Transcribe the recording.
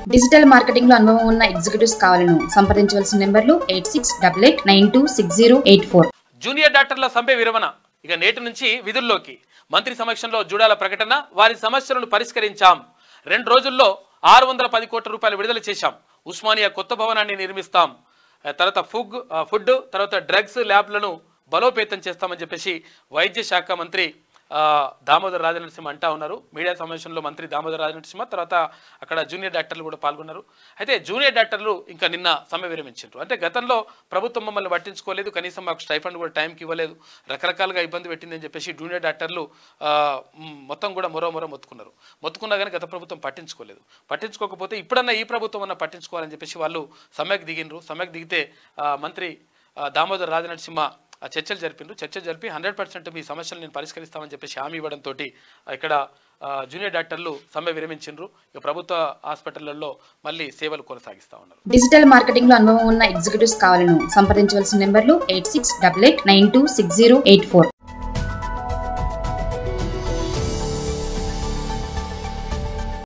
digital marketing లో అనుభవం ఉన్న ఎగ్జిక్యూటివ్స్ కావాలను సంప్రదించవలసిన నెంబర్లు eight six double eight nine two six zero eight four junior డాక్టర్ల సమ్మె విరమణ ఇక నేటి నుంచి విధుల్లోకి మంత్రి సమక్షంలో జూడాల ప్రకటన వారి సమస్యలను పరిష్కరించాం రెండు రోజుల్లో ఆరు వందల పది కోట్ల రూపాయలు విడుదల చేశాం ఉస్మానియా కొత్త భవనాన్ని నిర్మిస్తాం ఆ తర్వాత ఫుగ్ ఆ, ఫుడ్ తర్వాత డ్రగ్స్ ల్యాబ్లను బలోపేతం చేస్తామని చెప్పేసి వైద్య శాఖ మంత్రి ఆ, దామోదర్ రాజనరసింహ అంటా ఉన్నారు మీడియా సమావేశంలో మంత్రి దామోదర్ రాజనరసింహ తర్వాత అక్కడ జూనియర్ డాక్టర్లు కూడా పాల్గొన్నారు అయితే జూనియర్ డాక్టర్లు ఇంకా నిన్న సమ్మె విరమించారు అంటే గతంలో ప్రభుత్వం మమ్మల్ని పట్టించుకోలేదు కనీసం మాకు స్టైఫండ్ కూడా టైంకి ఇవ్వలేదు రకరకాలుగా ఇబ్బంది పెట్టిందని చెప్పేసి జూనియర్ డాక్టర్లు ఆ, మ్, మొత్తం కూడా మొరో మొరో మొత్తుకున్నారు మొత్తుకున్నా కానీ గత ప్రభుత్వం పట్టించుకోలేదు పట్టించుకోకపోతే ఇప్పుడన్నా ఈ ప్రభుత్వం అన్న పట్టించుకోవాలని చెప్పేసి వాళ్ళు సమ్మెకు దిగినరు సమ్మెకు దిగితే ఆ, మంత్రి ఆ, దామోదర్ రాజనరసింహ ఆ చర్చలు జరిపిండ్రు చర్చలు జరిపి హండ్రెడ్ పర్సెంట్ మీ సమస్యలు నేను పరిష్కరిస్తామని చెప్పేసి హామీ ఇవ్వడంతో ఇక్కడ ఆ, జూనియర్ డాక్టర్లు సమ్మె విరమించిండ్రు ఇక ప్రభుత్వ హాస్పిటళ్లలో మళ్ళీ సేవలు కొనసాగిస్తా ఉన్నారు డిజిటల్ మార్కెటింగ్ లో అనుభవం ఉన్న ఎగ్జిక్యూటివ్స్ కావాలను సంప్రదించవలసిన నెంబర్లు eight six double eight nine two six zero eight four